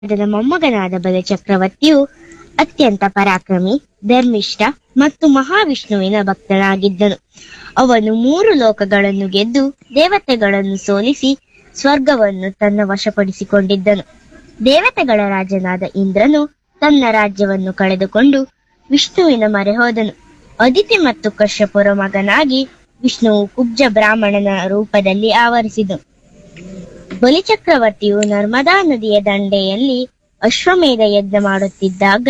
ಅದರ ಮೊಮ್ಮಗನಾದ ಬಲಿ ಚಕ್ರವರ್ತಿಯು ಅತ್ಯಂತ ಪರಾಕ್ರಮಿ ಧರ್ಮಿಷ್ಠ ಮತ್ತು ಮಹಾವಿಷ್ಣುವಿನ ಭಕ್ತನಾಗಿದ್ದನು ಅವನು ಮೂರು ಲೋಕಗಳನ್ನು ಗೆದ್ದು ದೇವತೆಗಳನ್ನು ಸೋಲಿಸಿ ಸ್ವರ್ಗವನ್ನು ತನ್ನ ವಶಪಡಿಸಿಕೊಂಡಿದ್ದನು ದೇವತೆಗಳ ರಾಜನಾದ ಇಂದ್ರನು ತನ್ನ ರಾಜ್ಯವನ್ನು ಕಳೆದುಕೊಂಡು ವಿಷ್ಣುವಿನ ಮೊರೆ ಹೋದನು ಅದಿತಿ ಮತ್ತು ಕಶ್ಯಪುರ ಮಗನಾಗಿ ವಿಷ್ಣುವು ಕುಬ್ಜ ಬ್ರಾಹ್ಮಣನ ರೂಪದಲ್ಲಿ ಆವರಿಸಿದನು ಬಲಿಚಕ್ರವರ್ತಿಯು ನರ್ಮದಾ ನದಿಯ ದಂಡೆಯಲ್ಲಿ ಅಶ್ವಮೇಧ ಯಜ್ಞ ಮಾಡುತ್ತಿದ್ದಾಗ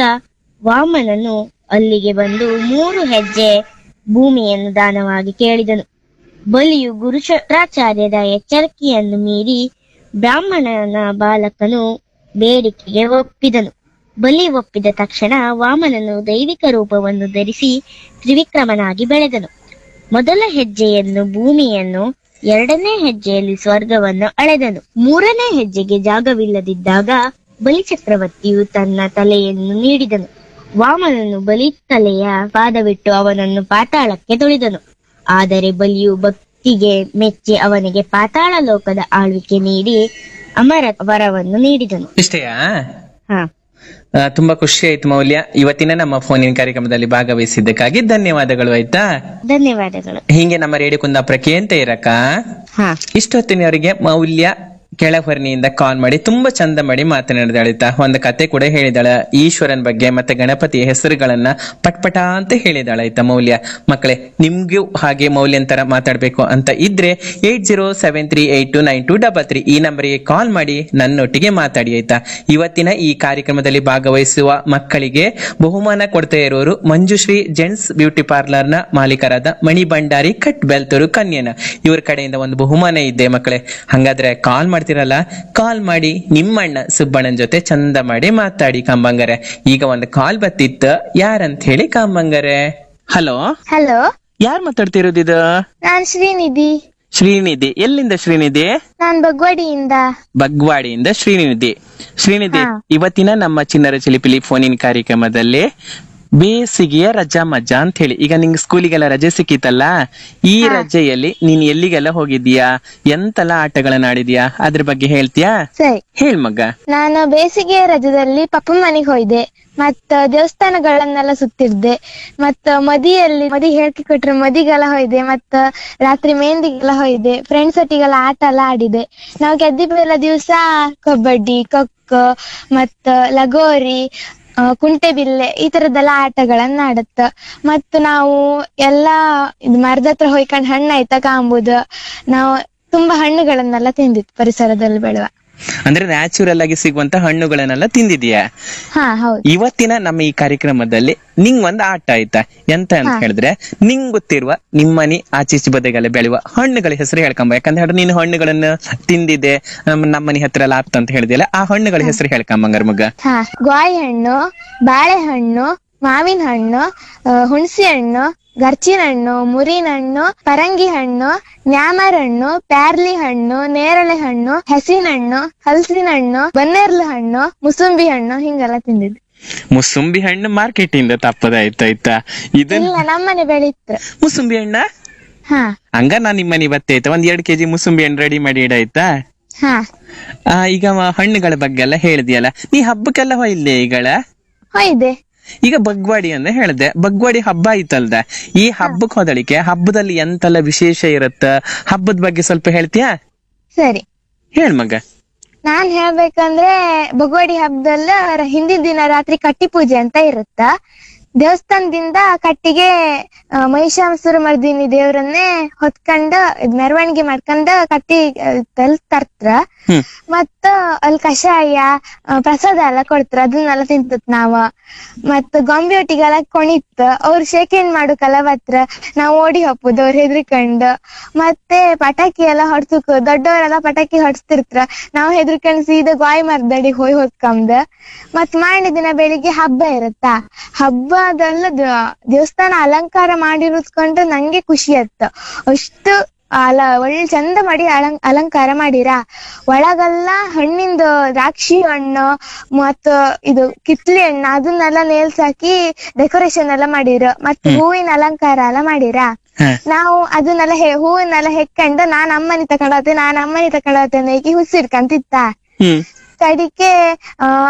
ವಾಮನನು ಅಲ್ಲಿಗೆ ಬಂದು ಮೂರು ಹೆಜ್ಜೆ ಭೂಮಿಯನ್ನು ದಾನವಾಗಿ ಕೇಳಿದನು ಬಲಿಯು ಗುರುಶುಕ್ರಾಚಾರ್ಯರ ಎಚ್ಚರಿಕೆಯನ್ನು ಮೀರಿ ಬ್ರಾಹ್ಮಣನ ಬಾಲಕನು ಬೇಡಿಕೆಗೆ ಒಪ್ಪಿದನು ಬಲಿ ಒಪ್ಪಿದ ತಕ್ಷಣ ವಾಮನನು ದೈವಿಕ ರೂಪವನ್ನು ಧರಿಸಿ ತ್ರಿವಿಕ್ರಮನಾಗಿ ಬೆಳೆದನು ಮೊದಲ ಹೆಜ್ಜೆಯನ್ನು ಭೂಮಿಯನ್ನು ಎರಡನೇ ಹೆಜ್ಜೆಯಲ್ಲಿ ಸ್ವರ್ಗವನ್ನು ಅಳೆದನು ಮೂರನೇ ಹೆಜ್ಜೆಗೆ ಜಾಗವಿಲ್ಲದಿದ್ದಾಗ ಬಲಿಚಕ್ರವರ್ತಿಯು ತನ್ನ ತಲೆಯನ್ನು ನೀಡಿದನು ವಾಮನನು ಬಲಿ ತಲೆಯ ಪಾದವಿಟ್ಟು ಅವನನ್ನು ಪಾತಾಳಕ್ಕೆ ತುಳಿದನು ಆದರೆ ಬಲಿಯು ಭಕ್ತಿಗೆ ಮೆಚ್ಚಿ ಅವನಿಗೆ ಪಾತಾಳ ಲೋಕದ ಆಳ್ವಿಕೆ ನೀಡಿ ಅಮರ ವರವನ್ನು ನೀಡಿದನು ಇಷ್ಟೇಯಾ ಹಾ ಆ, ತುಂಬಾ ಖುಷಿ ಆಯ್ತು ಮೌಲ್ಯ ಇವತ್ತಿನ ನಮ್ಮ ಫೋನಿನ ಕಾರ್ಯಕ್ರಮದಲ್ಲಿ ಭಾಗವಹಿಸಿದ್ದಕ್ಕಾಗಿ ಧನ್ಯವಾದಗಳು ಆಯ್ತಾ ಧನ್ಯವಾದಗಳು ಹಿಂಗೆ ನಮ್ಮ ರೇಡಿಯೋ ಕುಂದಾಪುರಕ್ಕೆ ಅಂತ ಇರಕ್ಕ ಹಾ ಇಷ್ಟೊತ್ತಿನವರಿಗೆ ಮೌಲ್ಯ ಕೆಳಹೊರನಿಯಿಂದ ಕಾಲ್ ಮಾಡಿ ತುಂಬಾ ಚಂದ ಮಾಡಿ ಮಾತನಾಡಿದಾಳಿತ ಒಂದು ಕತೆ ಕೂಡ ಹೇಳಿದಾಳ ಈಶ್ವರನ್ ಬಗ್ಗೆ ಮತ್ತೆ ಗಣಪತಿಯ ಹೆಸರುಗಳನ್ನ ಪಟ್ಪಟ ಅಂತ ಹೇಳಿದಾಳ ಆಯ್ತಾ ಮೌಲ್ಯ ಮಕ್ಕಳೇ ನಿಮ್ಗೂ ಹಾಗೆ ಮೌಲ್ಯನ್ ತರ ಮಾತಾಡ್ಬೇಕು ಅಂತ ಇದ್ರೆ eight zero seven three eight two nine two double three ಈ ನಂಬರ್ಗೆ ಕಾಲ್ ಮಾಡಿ ನನ್ನೊಟ್ಟಿಗೆ ಮಾತಾಡಿ ಆಯ್ತಾ ಇವತ್ತಿನ ಈ ಕಾರ್ಯಕ್ರಮದಲ್ಲಿ ಭಾಗವಹಿಸುವ ಮಕ್ಕಳಿಗೆ ಬಹುಮಾನ ಕೊಡ್ತಾ ಇರೋರು ಮಂಜುಶ್ರೀ ಜೆಂಟ್ಸ್ ಬ್ಯೂಟಿ ಪಾರ್ಲರ್ ನ ಮಾಲೀಕರಾದ ಮಣಿ ಭಂಡಾರಿ ಕಟ್ ಬೆಲ್ತೂರು ಕನ್ಯನ ಇವ್ರ ಕಡೆಯಿಂದ ಒಂದು ಬಹುಮಾನ ಇದೆ ಮಕ್ಕಳೇ ಹಂಗಾದ್ರೆ ಕಾಲ್ ಮಾಡ್ತಿರಲ್ಲ ಕಾಲ್ ಮಾಡಿ ನಿಮ್ಮಣ್ಣ ಸುಬ್ಬಣ್ಣನ್ ಜೊತೆ ಚಂದ ಮಾಡಿ ಮಾತಾಡಿ ಕಂಬಂಗರೆ ಈಗ ಒಂದು ಕಾಲ್ ಬತ್ತಿತ್ತು ಯಾರಂತ ಹೇಳಿ ಕಂಬಂಗರೆ ಹಲೋ ಹಲೋ ಯಾರ್ ಮಾತಾಡ್ತಿರೋದಿದು ನಾನ್ ಶ್ರೀನಿಧಿ ಶ್ರೀನಿಧಿ ಎಲ್ಲಿಂದ ಶ್ರೀನಿಧಿ ನಾನ್ ಬಗ್ವಾಡಿಯಿಂದ ಬಗ್ವಾಡಿಯಿಂದ ಶ್ರೀನಿಧಿ ಶ್ರೀನಿಧಿ ಹಾ. ಇವತ್ತಿನ ನಮ್ಮ ಚಿನ್ನರ ಚಿಲಿಪಿಲಿ ಫೋನಿನ ಕಾರ್ಯಕ್ರಮದಲ್ಲಿ ಬೇಸಿಗೆಯ ರಜಾ ಮಜಾ ಅಂತ ಹೇಳಿ ಈಗ ನಿಂಗೆ ಸ್ಕೂಲಿಗೆಲ್ಲ ರಜೆ ಸಿಕ್ಕಿತಲ್ಲ ಈ ರಜೆಯಲ್ಲಿ ನೀನ್ ಎಲ್ಲಿಗೆಲ್ಲ ಹೋಗಿದ್ಯಾ ಎಂತೆಲ್ಲ ಆಟಗಳನ್ನ ಆಡಿದ್ಯಾ ಅದ್ರ ಬಗ್ಗೆ ಹೇಳ್ತೀಯಾ ಸರಿ ಹೇಳ್ ಮಗ ನಾನು ಬೇಸಿಗೆ ರಜದಲ್ಲಿ ಪಪ್ಪ ಮನೆಗೆ ಹೋಯ್ದೆ ಮತ್ತ ದೇವಸ್ಥಾನಗಳನ್ನೆಲ್ಲ ಸುತ್ತಿರ್ದೆ ಮತ್ತ ಮದಿಯಲ್ಲಿ ಮದಿ ಹೇಳ್ಕೆ ಕೊಟ್ರೆ ಮದಿಗೆಲ್ಲ ಹೋಯ್ದೆ ಮತ್ತ ರಾತ್ರಿ ಮೆಹಂದಿಗೆಲ್ಲ ಹೋಯ್ದೆ ಫ್ರೆಂಡ್ಸ್ ಒಟ್ಟಿಗೆಲ್ಲ ಆಟ ಎಲ್ಲ ಆಡಿದೆ ನಾವು ಗೆದ್ದಿದ್ದೆಲ್ಲ ದಿವಸ ಕಬಡ್ಡಿ ಖೋಖೋ ಮತ್ತ ಲಗೋರಿ ಆ, ಕುಂಟೆಬಿಲ್ಲೆ ಈ ತರದ್ದೆಲ್ಲ ಆಟಗಳನ್ನ ಆಡತ್ತ ಮತ್ತ ನಾವು ಎಲ್ಲಾ ಇದು ಮರದ ಹತ್ರ ಹೋಯ್ಕೊಂಡ್ ಹಣ್ಣು ಆಯ್ತಾ ಕಾಂಬುದು ನಾವು ತುಂಬಾ ಹಣ್ಣುಗಳನ್ನೆಲ್ಲ ತಿಂದಿತ್ತು ಪರಿಸರದಲ್ಲಿ ಬೆಳೆಯುವ ಅಂದ್ರೆ ನ್ಯಾಚುರಲ್ ಆಗಿ ಸಿಗುವಂತ ಹಣ್ಣುಗಳನ್ನೆಲ್ಲ ತಿಂದಿದ್ಯಾ ಹಾ ಹೌದು ಇವತ್ತಿನ ನಮ್ಮ ಈ ಕಾರ್ಯಕ್ರಮದಲ್ಲಿ ನಿಂಗ್ ಒಂದ್ ಆಟ ಆಯ್ತಾ ಎಂತ ಅಂತ ಹೇಳಿದ್ರೆ ನಿಂಗ್ ಗೊತ್ತಿರುವ ನಿಮ್ಮನಿ ಆಚೀಚೆ ಬದಿಗೆಲ್ಲ ಬೆಳೆಯುವ ಹಣ್ಣುಗಳ ಹೆಸರು ಹೇಳ್ಕೊಂಬ ಯಾಕಂದ್ರೆ ಹೇಳಿದ್ರೆ ನೀನು ಹಣ್ಣುಗಳನ್ನ ತಿಂದಿದೆ ನಮ್- ನಮ್ಮನೆ ಹತ್ರ ಎಲ್ಲ ಆಪ್ತ ಅಂತ ಹೇಳಿದೆಯಲ್ಲ ಆ ಹಣ್ಣುಗಳ ಹೆಸರು ಹೇಳ್ಕೊಂಬಂಗಾರ ಮಗ ಹಾ ಗಾಯಿ ಹಣ್ಣು ಬಾಳೆಹಣ್ಣು ಮಾವಿನ ಹಣ್ಣು ಆ, ಹುಣಸೆ ಹಣ್ಣು ಗರ್ಚಿನ ಹಣ್ಣು ಮುರಿನ ಹಣ್ಣು ಪರಂಗಿ ಹಣ್ಣು ನ್ಯಾಮರ ಹಣ್ಣು ಪ್ಯಾರ್ಲಿ ಹಣ್ಣು ನೇರಳೆ ಹಣ್ಣು ಹಸಿನ ಹಣ್ಣು ಹಲಸಿನ ಹಣ್ಣು ಬನ್ನೇರ್ಲು ಹಣ್ಣು ಮುಸುಂಬಿ ಹಣ್ಣು ಹಿಂಗೆಲ್ಲ ತಿಂದಿದ್ದು ಮುಸುಂಬಿ ಹಣ್ಣು ಮಾರ್ಕೆಟ್ ಇಂದ ತಪ್ಪದಾಯ್ತಾಯ್ತಾ ಇದನ್ ಇಲ್ಲ ನಮ್ಮನೆ ಬೆಳೀತ್ರ ಮುಸುಂಬಿ ಹಣ್ಣ ಹಾ ಹಂಗ ನಾನ್ ನಿಮ್ಮನೆ ಇವತ್ತೇ ಆಯ್ತಾ ಒಂದ್ ಎರಡ್ ಕೆಜಿ ಮುಸುಂಬಿ ಹಣ್ಣು ರೆಡಿ ಮಾಡಿ ಇಡಾಯ್ತಾ ಹಾ ಆ, ಈಗ ಮ- ಹಣ್ಣುಗಳ ಬಗ್ಗೆ ಎಲ್ಲ ಹೇಳಿದ್ಯಲ್ಲ ನೀ ಹಬ್ಬಕ್ಕೆಲ್ಲ ಹೋಯ್ಲೆ ಈಗಳ ಹೊಯ್ದೆ ಈಗ ಬಗ್ವಾಡಿ ಅಂತ ಹೇಳ್ದೆ ಬಗ್ವಾಡಿ ಹಬ್ಬ ಐತಲ್ದ ಈ ಹಬ್ಬಕ್ ಹೋದಳಿಕೆ ಹಬ್ಬದಲ್ಲಿ ಎಂತೆಲ್ಲ ವಿಶೇಷ ಇರುತ್ತ ಹಬ್ಬದ ಬಗ್ಗೆ ಸ್ವಲ್ಪ ಹೇಳ್ತೀಯಾ ಸರಿ ಹೇಳ್ ಮಗ ನಾನ್ ಹೇಳ್ಬೇಕಂದ್ರೆ ಬಗವಾಡಿ ಹಬ್ಬದಲ್ಲ ಹಿಂದಿನ ದಿನ ರಾತ್ರಿ ಕಟ್ಟಿ ಪೂಜೆ ಅಂತ ಇರುತ್ತ ದೇವಸ್ಥಾನದಿಂದ ಕಟ್ಟಿಗೆ ಆ, ಮಹಿಷಾಸುರ ಮರ್ದಿನಿ ದೇವರನ್ನೇ ಹೊತ್ಕೊಂಡ ಇದ್ ಮೆರವಣಿಗೆ ಮಾಡ್ಕೊಂಡ ಕಟ್ಟಿ ತಲ್ ತರ್ತ್ರ ಹ್ಮ್ ಮತ್ತ ಅಲ್ಲಿ ಕಷಾಯ ಆ, ಪ್ರಸಾದ ಎಲ್ಲ ಕೊಡ್ತಾರ ಅದನ್ನೆಲ್ಲ ತಿಂತತ್ ನಾವ ಮತ್ತ ಗೊಂಬೆ ಒಟ್ಟಿಗೆಲ್ಲ ಕುಣಿತ್ ಅವ್ರು ಶೇಕ್ ಹ್ಯಾಂಡ್ ಮಾಡು ಕಲವತ್ರ ನಾವ್ ಓಡಿ ಹಪ್ಪುದು ಅವ್ರ ಹೆದ್ರಿಕಂಡ್ ಮತ್ತೆ ಪಟಾಕಿ ಎಲ್ಲ ಹೊಡ್ಸಕ್ ದೊಡ್ಡವರೆಲ್ಲ ಪಟಾಕಿ ಹೊಡ್ಸ್ತಿರ್ತ್ರ ನಾವ್ ಹೆದ್ರಿಕಂಡ್ ಸೀದಾ ಗಾಯಿ ಮರ್ದಡಿ ಹೋಯ್ ಹೊತ್ಕಂದ್ ಮತ್ ಮಾರನೇ ದಿನ ಬೆಳಿಗ್ಗೆ ಹಬ್ಬ ಇರತ್ತಾ ಹಬ್ಬದಲ್ಲ ದ- ದೇವಸ್ಥಾನ ಅಲಂಕಾರ ಮಾಡಿರೋದ್ಕೊಂಡು ನಂಗೆ ಖುಷಿ ಆಯ್ತು ಅಷ್ಟು ಅಲ ಒಳ್ಳೆ ಚಂದ ಮಾಡಿ ಅಲಂ ಅಲಂಕಾರ ಮಾಡಿರ ಒಳಗೆಲ್ಲ ಹಣ್ಣಿಂದು ದ್ರಾಕ್ಷಿ ಹಣ್ಣು ಮತ್ತ ಇದು ಕಿತ್ಲಿ ಹಣ್ಣು ಅದನ್ನೆಲ್ಲ ನೇಲ್ಸ್ ಹಾಕಿ ಡೆಕೋರೇಷನ್ ಎಲ್ಲ ಮಾಡಿರ ಮತ್ತ ಹೂವಿನ ಅಲಂಕಾರ ಎಲ್ಲ ಮಾಡಿರ ಹ. ನಾವು ಅದನ್ನೆಲ್ಲ ಹೆ ಹೂವನ್ನೆಲ್ಲ ಹೆಕ್ಕೊಂಡು ನಾನ್ ಅಮ್ಮನಿ ತಕೊಂಡೋತೆ ನಾನ್ ಅಮ್ಮನಿ ತಕೊಂಡೋತೆ ಅಂತ ಹುಸಿಡ್ಕಂತಿತ್ತ ಹ್ಮ್ ಕಡಿಕೆ ಆ